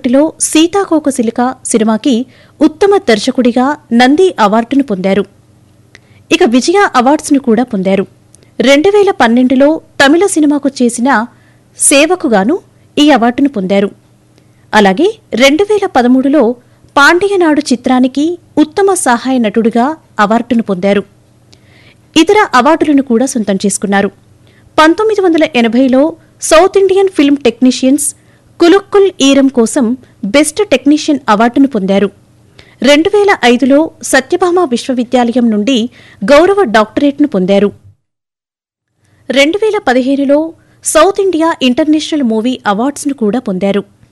ఒకటిలో సీతాకోకసిలిక సినిమాకి ఉత్తమ దర్శకుడిగా నంది అవార్డును పొందారు ఇక విజయ అవార్డ్స్ను కూడా పొందారు రెండు వేల పన్నెండులో తమిళ సినిమాకు చేసిన సేవకు గాను ఈ అవార్డును పొందారు అలాగే రెండు వేల పదమూడులో పాండియనాడు చిత్రానికి ఉత్తమ సహాయ నటుడిగా అవార్డును పొందారు ఇతర అవార్డులను కూడా సొంతం చేసుకున్నారు పంతొమ్మిది వందల ఎనభైలో సౌత్ ఇండియన్ ఫిల్మ్ టెక్నీషియన్స్ కులుక్కుల్ ఈరం కోసం బెస్ట్ టెక్నీషియన్ అవార్డును పొందారు రెండు వేల ఐదులో సత్యభామ విశ్వవిద్యాలయం నుండి గౌరవ డాక్టరేట్ను పొందారు రెండు వేల పదిహేనులో సౌత్ ఇండియా ఇంటర్నేషనల్ మూవీ అవార్డ్స్ను కూడా పొందారు